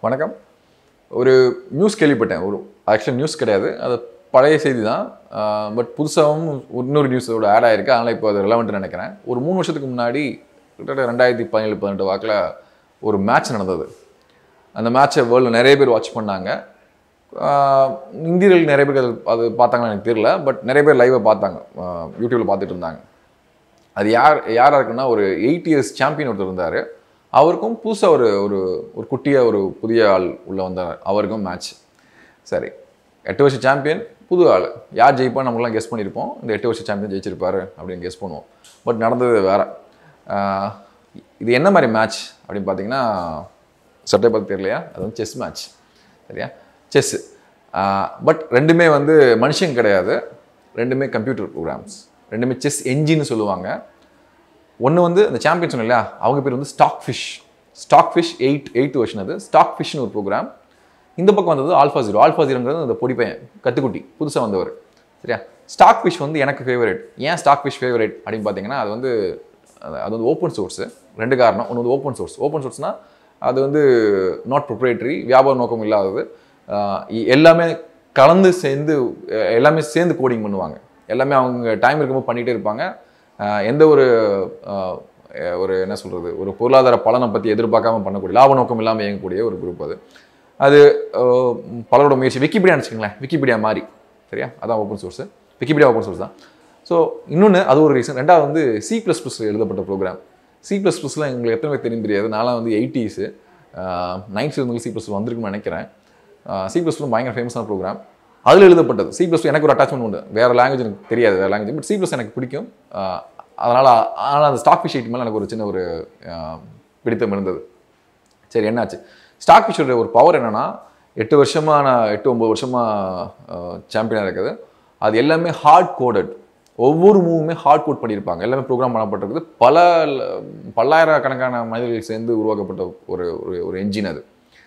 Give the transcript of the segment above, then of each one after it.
வணக்கம் ஒரு நியூஸ் கேள்விப்பட்டேன் ஒரு ஆக்சுவல் நியூஸ் கிடையாது அது பழைய செய்தி தான் பட் புதுசாகவும் இன்னொரு நியூஸோட ஆட் ஆயிருக்கு அதனால் இப்போ அது ரெலவெண்ட்னு நினைக்கிறேன் ஒரு மூணு வருஷத்துக்கு முன்னாடி கிட்டத்தட்ட ரெண்டாயிரத்தி பதினேழு பதினெட்டு வாக்கில் ஒரு மேட்ச் நடந்தது அந்த மேட்ச்சை வேர்ல்டில் நிறைய பேர் வாட்ச் பண்ணாங்க ஆஹ் இந்தியர்கள் நிறைய பேர் அது அது பார்த்தாங்கன்னு எனக்கு தெரியல பட் நிறைய பேர் லைவை பார்த்தாங்க யூடியூப்பில் பார்த்துட்டு இருந்தாங்க அது யார் யாராக இருக்குன்னா ஒரு எயிட் இயர்ஸ் சாம்பியன் ஒருத்தர் இருந்தார் அவருக்கும் புதுசாக ஒரு ஒரு ஒரு குட்டியாக ஒரு புதிய ஆள் உள்ளே வந்தார் அவருக்கும் மேட்ச் சரி எட்டு வருஷம் சாம்பியன் புது ஆள் யார் ஜெயிப்பா நம்மளாம் கெஸ் பண்ணியிருப்போம் இந்த எட்டு வருஷம் சாம்பியன் ஜெயிச்சிருப்பாரு அப்படின்னு கெஸ் பண்ணுவோம் பட் நடந்தது வேற ஆஹ் இது என்ன மாதிரி மேட்ச் அப்படின்னு பார்த்தீங்கன்னா சட்டை பார்த்து தெரியலையா அது வந்து செஸ் மேட்ச் சரியா செஸ்ஸு பட் ரெண்டுமே வந்து மனுஷங்க கிடையாது ரெண்டுமே கம்ப்யூட்டர் ப்ரோக்ராம்ஸ் ரெண்டுமே செஸ் என்ஜின்னு சொல்லுவாங்க ஒன்று வந்து அந்த சாம்பியன் சொன்னேன் இல்லையா அவங்க பேர் வந்து Stockfish Stockfish eight eight வருஷன் அது ஸ்டாக் ஃபிஷ்னு ஒரு ப்ரோக்ராம் இந்த பக்கம் வந்தது ஆல்ஃபா ஜீரோ ஆல்ஃபா ஜீரோங்கிறது அந்த பொடி பையன் கத்துக்குட்டி புதுசாக வந்தவர் சரியா ஸ்டாக் ஃபிஷ் வந்து எனக்கு ஃபேவரட் ஏன் ஸ்டாக் ஃபிஷ் ஃபேவரட் அப்படின்னு பார்த்தீங்கன்னா அது வந்து அது அது வந்து ஓப்பன் சோர்ஸு ரெண்டு காரணம் ஒன்று வந்து ஓப்பன் சோர்ஸ் ஓப்பன் சோர்ஸ்னால் அது வந்து நாட் ப்ரொப்ரேட்டரி வியாபார நோக்கம் இல்லாதது ஆஹ் இ- எல்லாமே கலந்து சேர்ந்து அஹ் எல்லாமே சேர்ந்து கோடிங் பண்ணுவாங்க எல்லாமே அவங்க டைம் இருக்கும்போது பண்ணிகிட்டே இருப்பாங்க ஆஹ் எந்த ஒரு ஆஹ் அஹ் ஒரு என்ன சொல்கிறது ஒரு பொருளாதார பலனை பற்றி எதிர்பார்க்காம பண்ணக்கூடிய லாப நோக்கம் இல்லாமல் இயங்கக்கூடிய ஒரு குரூப் அது அது ஆஹ் பலரோட முயற்சி விக்கிபீடியா வச்சுக்கோங்களேன் விக்கிபீடியா மாதிரி சரியா அதான் open source Wikipedia open source தான் ஸோ இன்னொன்று அது ஒரு ரீசன் ரெண்டாவது வந்து சி ப்ளஸ் ப்ளஸில் எழுதப்பட்ட ப்ரோக்ராம் சி ப்ளஸ் ப்ளஸ்லாம் எங்களுக்கு எத்தனை பேர் தெரியும் தெரியாது நான்லாம் வந்து எயிட்டிஸு நைன்த் இருந்து சி ப்ளஸ் இருக்குன்னு நினைக்கிறேன் சி ப்ளஸ் பயங்கர ஃபேமஸான ப்ரோக்ராம் அதில் எழுதப்பட்டது சி ப்ளஸ் எனக்கு ஒரு அட்டாச்மெண்ட் உண்டு வேறு லாங்குவேஜ் எனக்கு தெரியாது வேறு லாங்குவேஜ் பட் சி ப்ளஸ் எனக்கு பிடிக்கும் அதனால் அதனால் அந்த ஸ்டாக் ஃபிஷ் மேலே எனக்கு ஒரு சின்ன ஒரு ஆஹ், பிடித்தம் இருந்தது சரி என்னாச்சு ஸ்டாக் ஃபிஷோட ஒரு பவர் என்னன்னா எட்டு வருஷமா நான் எட்டு ஒம்பது வருஷமா சாம்பியனாக இருக்குது அது எல்லாமே ஹார்ட் கோடட் ஒவ்வொரு மூவுமே ஹார்ட் கோட் பண்ணியிருப்பாங்க எல்லாமே ப்ரோக்ராம் பண்ணப்பட்டிருக்குது பல ல- பல்லாயிரக்கணக்கான மனிதர்கள் சேர்ந்து உருவாக்கப்பட்ட ஒரு ஒரு ஒரு என்ஜின் அது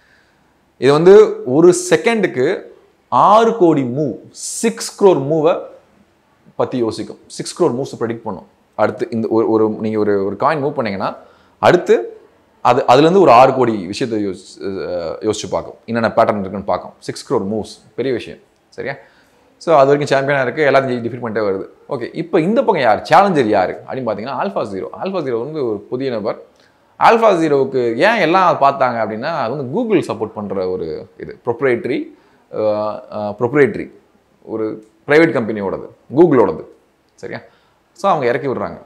இது வந்து ஒரு செகண்டுக்கு ஆறு கோடி மூவ் சிக்ஸ் க்ரோர் மூவை பற்றி யோசிக்கும் சிக்ஸ் க்ரோர் மூவ்ஸ் ப்ரெடிக்ட் பண்ணும் அடுத்து இந்த ஒரு ஒரு நீங்கள் ஒரு ஒரு காயின் மூவ் பண்ணீங்கன்னா அடுத்து அது அதுலேருந்து ஒரு ஆறு கோடி விஷயத்தை யோசி அஹ் யோசிச்சு பார்க்கும் என்னென்ன பேட்டர்ன் இருக்குன்னு பார்க்கும் சிக்ஸ் க்ரோர் மூவ்ஸ் பெரிய விஷயம் சரியா ஸோ அது வரைக்கும் சாம்பியனாக இருக்குது எல்லாத்தையும் டிஃபீட் பண்ணிட்டே வருது ஓகே இப்போ இந்த பக்கம் யார் சேலஞ்சர் யார் அப்படின்னு பார்த்தீங்கன்னா ஆல்ஃபா ஜீரோ ஆல்ஃபா ஜீரோ வந்து ஒரு புதிய நபர் ஆல்ஃபா ஜீரோவுக்கு ஏன் எல்லாம் பார்த்தாங்க அப்படின்னா அது வந்து கூகுள் சப்போர்ட் பண்ணுற ஒரு இது ப்ரொப்ரேட்ரி ப்ரொப்ரேட்ரி ஒரு ப்ரைவேட் கம்பெனியோடது கூகுளோடது சரியா ஸோ அவங்க இறக்கி விடுறாங்க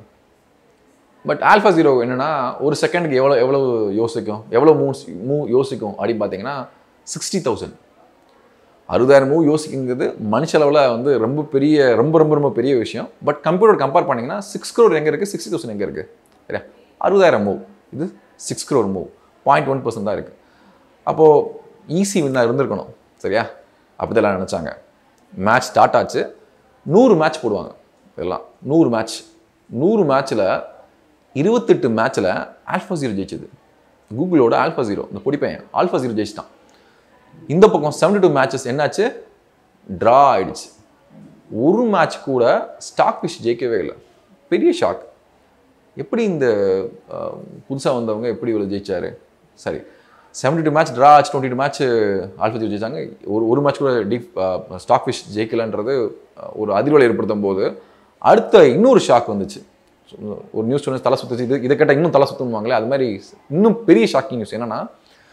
பட் ஆல்ஃபா ஜீரோ என்னன்னா ஒரு செகண்டுக்கு எவ்வளோ எவ்வளவு யோசிக்கும் எவ்வளோ மூவ்ஸ் மூவ் யோசிக்கும் அப்படின்னு பார்த்தீங்கன்னா சிக்ஸ்டி தௌசண்ட் அறுபதாயிரம் மூவ் யோசிக்கிறது மனுஷ அளவில் வந்து ரொம்ப பெரிய ரொம்ப ரொம்ப ரொம்ப பெரிய விஷயம் பட் கம்ப்யூட்டர் கம்பேர் பண்ணிங்கன்னா சிக்ஸ் க்ரோர் எங்கே இருக்குது சிக்ஸ்டி தௌசண்ட் எங்கே இருக்குது சரியா அறுபதாயிரம் மூவ் இது six crore move point one percent தான் இருக்குது அப்போது ஈஸி வின்னாக இருந்திருக்கணும் சரியா அப்படிதான் நினச்சாங்க மேட்ச் ஸ்டார்ட் ஆச்சு நூறு மேட்ச் போடுவாங்க இதெல்லாம் நூறு மேட்ச் நூறு மேட்ச்சில் இருபத்தெட்டு மேட்ச்சில் ஆல்ஃபா ஜீரோ ஜெயிச்சது கூகுளோட ஆல்ஃபா ஜீரோ இந்த பொடிப்பையன் ஆல்ஃபா ஜீரோ ஜெயிச்சிட்டான் இந்த பக்கம் 72 டூ மேட்சஸ் என்னாச்சு ட்ரா ஆயிடுச்சு ஒரு மேட்ச் கூட ஸ்டாக் ஃபிஷ் ஜெயிக்கவே இல்லை பெரிய ஷாக் எப்படி இந்த புதுசாக வந்தவங்க எப்படி இவ்வளோ ஜெயிச்சாரு சரி 72 டூ மேட்ச் ட்ரா ஆச்சு twenty two match AlphaZero ஜெயிச்சாங்க ஒரு ஒரு மேட்ச் கூட டீப் ஸ்டாக் ஃபிஷ் ஜெயிக்கலன்றது அஹ், ஒரு அதிர்வலை ஏற்படுத்தும் போது அடுத்த இன்னொரு ஷாக் வந்துச்சு ஒரு நியூஸ் சொன்ன தலை சுத்துச்சு இது இதை கேட்டால் இன்னும் தலை சுற்றுவாங்களே அது மாதிரி இன்னும் பெரிய ஷாக்கிங் நியூஸ் என்னன்னா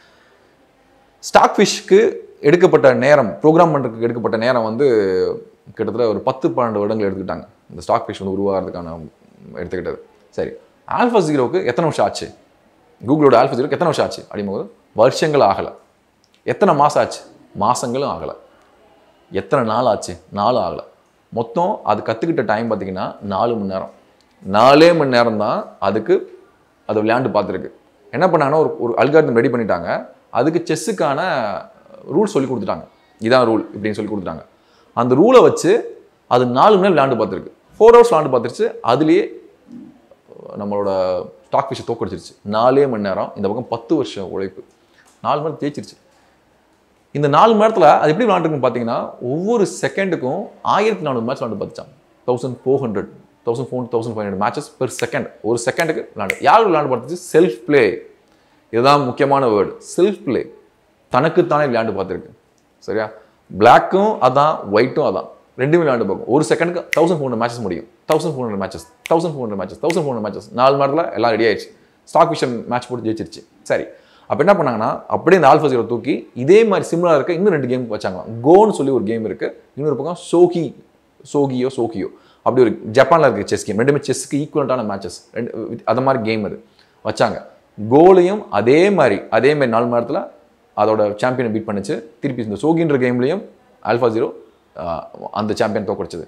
ஸ்டாக் ஃபிஷ்க்கு எடுக்கப்பட்ட நேரம் ப்ரோக்ராம் பண்ணுறதுக்கு எடுக்கப்பட்ட நேரம் வந்து கிட்டத்தட்ட ஒரு பத்து பன்னெண்டு வருடங்கள் எடுத்துக்கிட்டாங்க இந்த ஸ்டாக் ஃபிஷ் வந்து உருவாகிறதுக்கான எடுத்துக்கிட்டது சரி ஆல்ஃபா ஜீரோவுக்கு எத்தனை வருஷம் ஆச்சு கூகுளோட ஆல்ஃபா ஜீரோக்கு எத்தனை வருஷம் ஆச்சு அப்படிங்கும்போது வருஷங்கள் ஆகலை எத்தனை மாதம் ஆச்சு மாதங்களும் ஆகலை எத்தனை நாள் ஆச்சு நாளும் ஆகலை மொத்தம் அது கற்றுக்கிட்ட டைம் பார்த்தீங்கன்னா நாலு மணி நேரம் நாலே மணி நேரம் தான் அதுக்கு அதை விளையாண்டு பார்த்துருக்கு என்ன பண்ணாங்கன்னா ஒரு ஒரு அல்காரிதம் ரெடி பண்ணிட்டாங்க அதுக்கு செஸ்ஸுக்கான ரூல் சொல்லி கொடுத்துட்டாங்க இதான் ரூல் இப்படின்னு சொல்லி கொடுத்துட்டாங்க அந்த ரூலை வச்சு அது நாலு மணி நேரம் விளையாண்டு பார்த்துருக்கு ஃபோர் ஹவர்ஸ் விளையாண்டு பார்த்துருச்சு அதுலேயே நம்மளோட ஸ்டாக் ஃபிஷை தோக்கடிச்சிருச்சு நாலே மணி நேரம் இந்த பக்கம் பத்து வருஷம் உழைப்பு நாலு மணி நேரம் ஜெயிச்சிருச்சு இந்த நாலு மணி நேரத்தில் அது எப்படி விளாண்டுருக்குன்னு பார்த்தீங்கன்னா ஒவ்வொரு செகண்டுக்கும் ஆயிரத்தி நானூறு மேட்ச் விளாண்டு பார்த்துச்சான் thousand four hundred thousand four thousand five hundred matches per second ஒரு செகண்டுக்கு விளாண்டு யார் விளாண்டு பார்த்துச்சு செல்ஃப் ப்ளே இதுதான் முக்கியமான வேர்டு செல்ஃப் ப்ளே தனக்குத்தானே விளையாண்டு பார்த்துருக்கு சரியா பிளாக்கும் அதான் ஒயிட்டும் அதான் ரெண்டுமே விளையாண்டு பார்க்கும் ஒரு செகண்டுக்கு தௌசண்ட் ஃபோர் மேட்சஸ் முடியும் thousand four hundred matches thousand four hundred matches thousand four matches நாலு மணி நேரத்தில் எல்லாம் ரெடி ஆயிடுச்சு ஸ்டாக் விஷன் மேட்ச் போட்டு ஜெயிச்சிருச்சு சரி அப்போ என்ன பண்ணாங்கன்னா அப்படியே இந்த ஆல்ஃபா ஜீரோ தூக்கி இதே மாதிரி சிமிலராக இருக்க இன்னும் ரெண்டு கேம் வச்சாங்க கோன்னு சொல்லி ஒரு கேம் இருக்கு இன்னொரு பக்கம் சோகி சோகியோ சோகியோ அப்படி ஒரு ஜப்பானில் இருக்க செஸ் கேம் ரெண்டுமே செஸ்க்கு ஈக்குவலண்டான மேட்சஸ் ரெண்டு அது மாதிரி கேம் அது வச்சாங்க கோலையும் அதே மாதிரி அதே மாதிரி நாலு மணி நேரத்தில் அதோட சாம்பியனை பீட் பண்ணுச்சு திருப்பி இந்த சோகின்ற கேம்லேயும் ஆல்ஃபா ஜீரோ அந்த சாம்பியன் தோக்கடிச்சது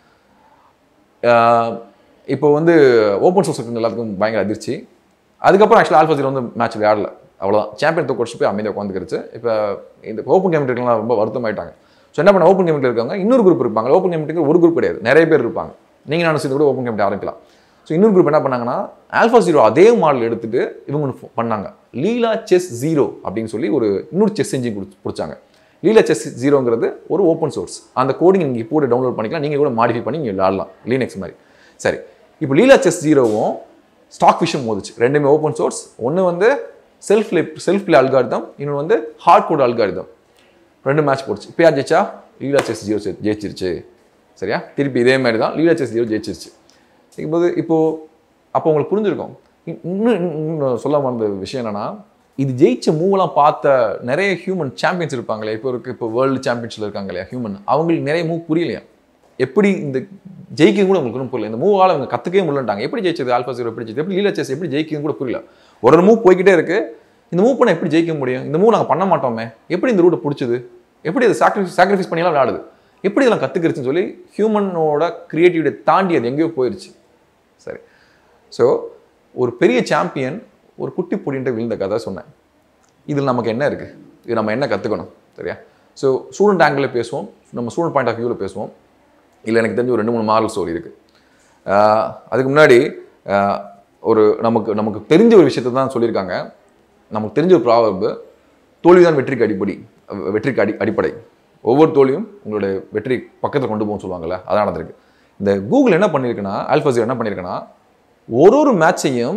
ஆஹ் இப்போ வந்து ஓப்பன் சோர்ஸ் எல்லாத்துக்கும் பயங்கர அதிர்ச்சி அதுக்கப்புறம் ஆக்சுவலாக ஆல்ஃபா ஜீரோ வந்து மேட்ச் விளையாடல அவ்வளோதான் சாம்பியன் தோக்கடிச்சு போய் அமைதியாக உட்காந்துக்கிருச்சு இப்போ இந்த ஓப்பன் கேமிட்டுலாம் ரொம்ப வருத்தமாயிட்டாங்க ஸோ என்ன பண்ண ஓப்பன் கேமிட்டில் இருக்காங்க இன்னொரு குரூப் இருப்பாங்க ஓப்பன் கேமிட்டுக்கு ஒரு குரூப் கிடையாது நிறைய பேர் இருப்பாங்க நீங்கள் நான் சேர்ந்து கூட ஓப்பன் கேமிட் ஆரம்பிக்கலாம் ஸோ இன்னொரு குரூப் என்ன பண்ணாங்கன்னா ஆல்ஃபா ஜீரோ அதே மாடல் எடுத்துட்டு இவங்க ஒண்ணு பண்ணாங்க லீலா செஸ் ஜீரோ அப்படின்னு சொல்லி ஒரு இன்னொரு செஸ் என்ஜின் பிடிச்சாங்க லீலா செஸ் ஜீரோங்கிறது ஒரு ஓப்பன் சோர்ஸ் அந்த கோடிங் நீங்கள் இப்போ டவுன்லோட் பண்ணிக்கலாம் நீங்கள் கூட மாடிஃபை பண்ணி நீங்கள் விளாடலாம் லீனெக்ஸ் மாதிரி சரி இப்போ லீலா செஸ் ஜீரோவும் ஸ்டாக் ஃபிஷும் மோதிச்சு ரெண்டுமே ஓப்பன் சோர்ஸ் ஒன்று வந்து செல்ஃப் செல்ஃப் பிளே அல்காரிதம் இன்னொன்று வந்து ஹார்ட் கோட் அல்காரிதம் ரெண்டு மேட்ச் போடுச்சு இப்போ யார் ஜெயிச்சா லீலா செஸ் ஜீரோ ஜெயிச்சிருச்சு சரியா திருப்பி இதே மாதிரி தான் லீலா செஸ் ஜீரோ ஜெயிச்சிருச்சு இப்போது இப்போது அப்போ உங்களுக்கு புரிஞ்சிருக்கும் இன்- இன்னும் இன்னும் சொல்ல மறந்த விஷயம் என்னன்னா இது ஜெயிச்ச மூவெல்லாம் பார்த்த நிறைய ஹியூமன் சாம்பியன்ஸ் இருப்பாங்களே இப்போ இருக்கு இப்போ வேர்ல்டு சாம்பியன்ஸில் இருக்காங்க இல்லையா ஹியூமன் அவங்களுக்கு நிறைய மூவ் புரியலையா எப்படி இந்த ஜெயிக்கிறது கூட உங்களுக்கு ஒன்றும் புரியல இந்த மூவால் அவங்க கற்றுக்கவே முடியலட்டாங்க எப்படி ஜெயிச்சது ஆல்ஃபா ஜீரோ எப்படி ஜெயிச்சது எப்படி லீலா செஸ் எப்படி ஜெயிக்கிறது கூட புரியல ஒரு ஒரு மூவ் போய்கிட்டே இருக்கு இந்த மூவ் பண்ண எப்படி ஜெயிக்க முடியும் இந்த மூவ் நாங்கள் பண்ண மாட்டோமே எப்படி இந்த ரூட்டை பிடிச்சது எப்படி அதை சாக்ரிஃபைஸ் சாக்ரிஃபைஸ் பண்ணியெல்லாம் விளையாடுது எப்படி இதெல்லாம் கற்றுக்கிறச்சுன்னு சொல்லி ஹியூமனோட க்ரியேட்டிவிட்டி தாண்டி அது எங்கேயோ போயிடுச்சு சரி ஸோ ஒரு பெரிய சாம்பியன் ஒரு குட்டி பொடின்ட்டு விழுந்த கதை சொன்னேன் இதில் நமக்கு என்ன இருக்குது இது நம்ம என்ன கற்றுக்கணும் சரியா ஸோ ஸ்டூடெண்ட் ஆங்கிளில் பேசுவோம் நம்ம ஸ்டூடெண்ட் பாயிண்ட் ஆஃப் வியூவில் பேசுவோம் இல்லை எனக்கு தெரிஞ்ச ஒரு ரெண்டு மூணு மாரல் ஸ்டோரி இருக்குது அதுக்கு முன்னாடி ஆஹ், ஒரு நமக்கு நமக்கு தெரிஞ்ச ஒரு விஷயத்தை தான் சொல்லியிருக்காங்க நமக்கு தெரிஞ்ச ஒரு ப்ராவர்பு தோல்விதான் வெற்றிக்கு அடிப்படை அஹ், வெற்றிக்கு அடி அடிப்படை ஒவ்வொரு தோல்வியும் உங்களுடைய வெற்றி பக்கத்தில் கொண்டு போகும் சொல்லுவாங்கல்ல அதான் நடந்திருக்கு இந்த கூகுள் என்ன பண்ணியிருக்குன்னா ஆல்ஃபா என்ன பண்ணியிருக்குன்னா ஒரு ஒரு மேட்சையும்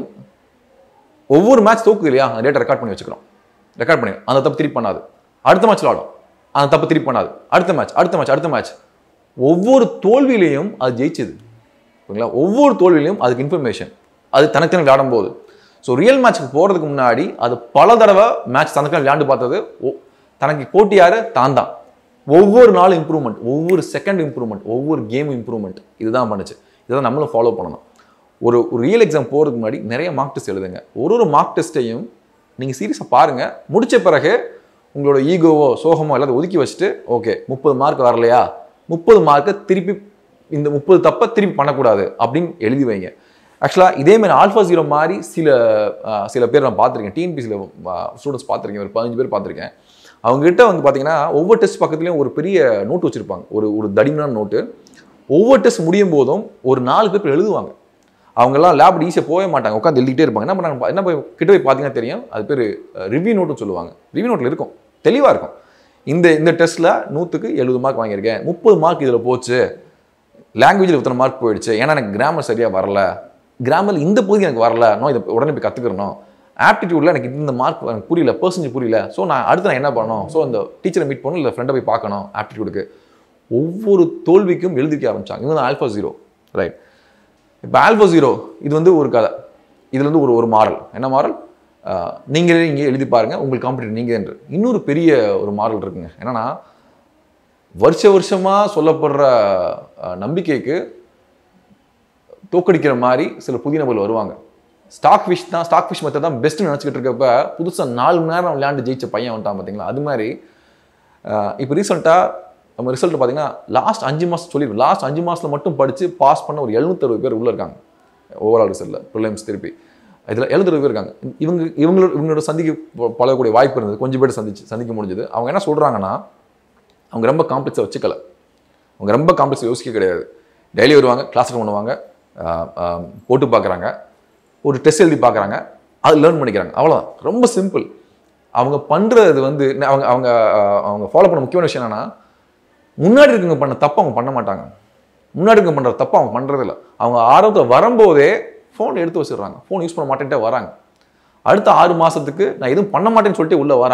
ஒவ்வொரு மேட்ச் தோக்குது இல்லையா அந்த டேட்டா ரெக்கார்ட் பண்ணி வச்சுக்கிறோம் ரெக்கார்ட் பண்ணி அந்த தப்பு திருப்பி பண்ணாது அடுத்த மேட்ச் விளாடும் அந்த தப்பு திருப்பி பண்ணாது அடுத்த மேட்ச் அடுத்த மேட்ச் அடுத்த மேட்ச் ஒவ்வொரு தோல்வியிலையும் அது ஜெயிச்சது ஓகேங்களா ஒவ்வொரு தோல்வியிலையும் அதுக்கு இன்ஃபர்மேஷன் அது தனக்கு விளையாடும் போது ஸோ ரியல் மேட்ச்க்கு போகிறதுக்கு முன்னாடி அது பல தடவை மேட்ச் தனக்கு விளையாண்டு பார்த்தது ஒ- தனக்கு போட்டி யாரு தான் தான் ஒவ்வொரு நாளும் இம்ப்ரூவ்மெண்ட் ஒவ்வொரு செகண்ட் இம்ப்ரூவ்மெண்ட் ஒவ்வொரு கேம் இம்ப்ரூவ்மெண்ட் இதுதான் பண்ணுச்சு இதை நம்மளும் ஃபாலோ பண்ணணும் ஒரு ஒரு ரியல் எக்ஸாம் போகிறதுக்கு முன்னாடி நிறைய மார்க் டெஸ்ட் எழுதுங்க ஒரு ஒரு மார்க் டெஸ்ட்டையும் நீங்கள் சீரியஸாக பாருங்கள் முடிச்ச பிறகு உங்களோட ஈகோவோ சோகமோ எல்லாத்தையும் ஒதுக்கி வச்சுட்டு ஓகே முப்பது மார்க் வரலையா முப்பது மார்க்கை திருப்பி இந்த முப்பது தப்பை திருப்பி பண்ணக்கூடாது அப்படின்னு எழுதி வைங்க ஆக்சுவலாக இதே மாதிரி ஆல்ஃபா ஜீரோ மாதிரி சில ஆஹ், சில பேர் நான் பார்த்துருக்கேன் டிஎன்பிசியில் ஸ்டூடெண்ட்ஸ் பார்த்துருக்கேன் ஒரு பதினஞ்சு பேர் பார்த்துருக்கேன் அவங்ககிட்ட வந்து பார்த்தீங்கன்னா ஒவ்வொரு டெஸ்ட் பக்கத்துலேயும் ஒரு பெரிய நோட் வச்சுருப்பாங்க ஒரு ஒரு தடிமனான நோட்டு ஒவ்வொரு டெஸ்ட் முடியும் போதும் ஒரு நாலு பேர் எழுதுவாங்க அவங்கெல்லாம் லேப் ஈஸியாக போகவே மாட்டாங்க உட்காந்து எழுதிட்டே இருப்பாங்க என்ன பண்ணாங்க என்ன போய் கிட்ட போய் பார்த்தீங்கன்னா தெரியும் அது பேர் ரிவ்யூ நோட்டுன்னு சொல்லுவாங்க ரிவ்யூ நோட்டில் இருக்கும் தெளிவாக இருக்கும் இந்த இந்த டெஸ்ட்டில் நூற்றுக்கு எழுபது மார்க் வாங்கியிருக்கேன் முப்பது மார்க் இதில் போச்சு லாங்குவேஜில் இத்தனை மார்க் போயிடுச்சு ஏன்னா எனக்கு கிராமர் சரியாக வரல கிராமரில் இந்த பகுதி எனக்கு வரல நான் இதை உடனே போய் கற்றுக்கிறணும் ஆப்டிடியூடில் எனக்கு இந்த மார்க் எனக்கு புரியல பர்சன்டேஜ் புரியல ஸோ நான் அடுத்து நான் என்ன பண்ணணும் ஸோ அந்த டீச்சரை மீட் பண்ணணும் இல்லை ஃப்ரெண்டை போய் பார்க்கணும் ஆப்டிடியூடுக்கு ஒவ்வொரு தோல்விக்கும் எழுதிக்க ஆரம்பிச்சாங்க இது ஆல்ஃபா ஜீரோ ரைட் இப்போ ஆல்ஃபா ஜீரோ இது வந்து ஒரு கதை இதுல இருந்து ஒரு ஒரு மாரல் என்ன மாரல் நீங்களே இங்கே எழுதி பாருங்க உங்களுக்கு காம்படிட்டர் நீங்கள் என்று இன்னொரு பெரிய ஒரு மாரல் இருக்குங்க என்னன்னா வருஷ வருஷமா சொல்லப்படுற அஹ், நம்பிக்கைக்கு தோக்கடிக்கிற மாதிரி சில புதிய நபர்கள் வருவாங்க ஸ்டாக் ஃபிஷ் தான் ஸ்டாக் ஃபிஷ் மெத்தட் தான் பெஸ்ட்னு நினச்சிக்கிட்டு இருக்கப்ப புதுசாக நாலு மணி நேரம் விளையாண்டு ஜெயிச்ச பையன் வந்துட்டான் பார்த்தீங்களா அது மாதிரி இப்போ ரீசெண்டாக நம்ம ரிசல்ட் பார்த்தீங்கன்னா லாஸ்ட் அஞ்சு மாதம் சொல்லிடுவோம் லாஸ்ட் அஞ்சு மாதத்தில் மட்டும் படித்து பாஸ் பண்ண ஒரு எழுநூத்தறுபது பேர் உள்ளே இருக்காங்க ஓவரால் ரிசல்ட்டில் ப்ரிலிம்ஸ் திருப்பி இதில் எழுநூறு பேர் இருக்காங்க இவங்க இவங்களோட இவங்களோட சந்திக்க ப- பழகக்கூடிய வாய்ப்பு இருந்தது கொஞ்சம் பேர் சந்திச்சு சந்திக்க முடிஞ்சது அவங்க என்ன சொல்கிறாங்கன்னா அவங்க ரொம்ப காம்ப்ளெக்ஸாக வச்சுக்கல அவங்க ரொம்ப காம்ப்ளெக்ஸ் யோசிக்க கிடையாது டெய்லி வருவாங்க கிளாஸ் பண்ணுவாங்க ஆஹ் ஆஹ் போட்டு பார்க்குறாங்க ஒரு டெஸ்ட் எழுதி பார்க்குறாங்க அது லேர்ன் பண்ணிக்கிறாங்க அவ்வளோதான் ரொம்ப சிம்பிள் அவங்க பண்ணுறது வந்து ந- அவங்க அவங்க ஆஹ் அவங்க ஃபாலோ பண்ண முக்கியமான விஷயம் என்னன்னா முன்னாடி இருக்கவங்க பண்ண தப்பு அவங்க பண்ண மாட்டாங்க முன்னாடி இருக்கவங்க பண்ணுற தப்பு அவங்க பண்ணுறதில்ல அவங்க ஆர்வத்தில் வரும்போதே ஃபோன் எடுத்து வச்சிடுறாங்க ஃபோன் யூஸ் பண்ண மாட்டேன்ட்டே வராங்க அடுத்த ஆறு மாதத்துக்கு நான் எதுவும் பண்ண மாட்டேன்னு சொல்லிட்டு உள்ளே வராங்க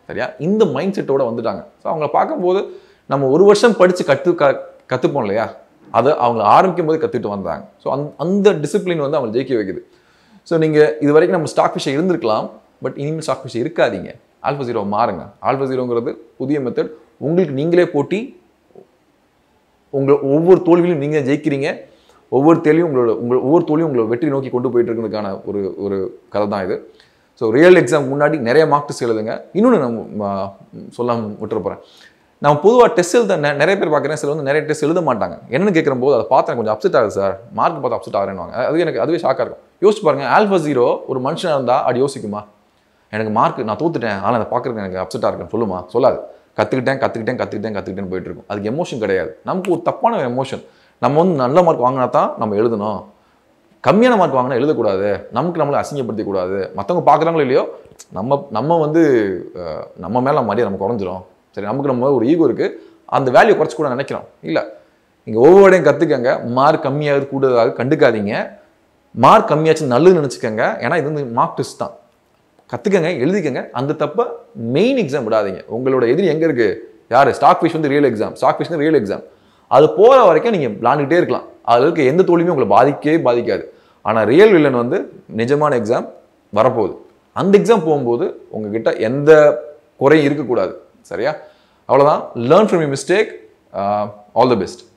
சரியா இந்த மைண்ட் செட்டோட வந்துட்டாங்க ஸோ அவங்கள பார்க்கும்போது நம்ம ஒரு வருஷம் படித்து கற்று க கற்றுப்போம் இல்லையா அதை அவங்க ஆரம்பிக்கும் போது கற்றுட்டு வந்தாங்க ஸோ அந்த அந்த டிசிப்ளின் வந்து அவங்க ஜெயிக்க வைக்குது ஸோ நீங்கள் இது வரைக்கும் நம்ம ஸ்டாக் ஃபிஷை இருந்திருக்கலாம் பட் இனிமேல் ஸ்டாக் ஃபிஷை இருக்காதீங்க ஆல்ஃபா ஜீரோ மாறுங்க ஆல்ஃபா ஜீரோங்கிறது புதிய மெத்தட் உங்களுக்கு நீங்களே போட்டி உங்களை ஒவ்வொரு தோல்வியிலும் நீங்கள் ஜெயிக்கிறீங்க ஒவ்வொரு தேர்வையும் உங்களோட உங்கள் ஒவ்வொரு தோல்வியும் உங்களை வெற்றி நோக்கி கொண்டு போயிட்டு இருக்கிறதுக்கான ஒரு ஒரு கதை தான் இது ஸோ ரியல் எக்ஸாம் முன்னாடி நிறைய மார்க் டெஸ்ட் எழுதுங்க இன்னொன்று நம்ம சொல்லாம விட்டுற போகிறேன் நம்ம பொதுவாக டெஸ்ட் எழுத நெ- நிறைய பேர் பார்க்குறேன் சில வந்து நிறைய டெஸ்ட் எழுத மாட்டாங்க என்னன்னு கேட்குற போது அதை பார்த்தா கொஞ்சம் அப்செட் ஆகுது சார் மார்க் பார்த்து அப்செட் ஆகிறேன்னு அது எனக்கு அதுவே ஷாக்காக இருக்கும் யோசிச்சு பாருங்க ஆல்ஃபா ஜீரோ ஒரு மனுஷனாக இருந்தால் அது யோசிக்குமா எனக்கு மார்க் நான் தோத்துட்டேன் ஆனால் அதை பார்க்குறதுக்கு எனக்கு அப்செட்டாக இருக்கேன் சொல்லுமா சொல்லாது கற்றுக்கிட்டேன் கற்றுக்கிட்டேன் கற்றுக்கிட்டேன் கற்றுக்கிட்டேன்னு போயிட்டு இருக்கும் அதுக்கு எமோஷன் கிடையாது நமக்கு ஒரு தப்பான எமோஷன் நம்ம வந்து நல்ல மார்க் வாங்கினா தான் நம்ம எழுதணும் கம்மியான மார்க் வாங்கினா எழுதக்கூடாது நமக்கு நம்மளை அசிங்கப்படுத்திக் கூடாது மற்றவங்க பார்க்குறாங்களோ இல்லையோ நம்ம நம்ம வந்து அஹ், நம்ம மேலே மரியாதை நமக்கு குறைஞ்சிரும் சரி நமக்கு நம்ம ஒரு ஈகோ இருக்குது அந்த வேல்யூ குறைச்சி கூட நினைக்கிறோம் இல்லை நீங்கள் ஒவ்வொருடையும் கற்றுக்கங்க மார்க் கம்மியாகுது கூடுதலாக கண்டுக்காதீங்க மார்க் கம்மியாச்சு நல்லதுன்னு நினச்சிக்கோங்க ஏன்னா இது வந்து மார்க் டெஸ்ட் தான் கற்றுக்கங்க எழுதிக்கங்க அந்த தப்பை மெயின் எக்ஸாம் விடாதீங்க உங்களோட எதிரி எங்கே இருக்குது யார் ஸ்டாக் ஃபிஷ் வந்து real exam Stockfish real exam அது போகிற வரைக்கும் நீங்கள் விளாண்டுக்கிட்டே இருக்கலாம் அதில் இருக்க எந்த தோல்வியும் உங்களை பாதிக்கவே பாதிக்காது ஆனால் ரியல் வில்லன் வந்து நிஜமான எக்ஸாம் வரப்போகுது அந்த எக்ஸாம் போகும்போது உங்ககிட்ட எந்த குறையும் இருக்கக்கூடாது சரியா அவ்வளோதான் learn from you mistake all the best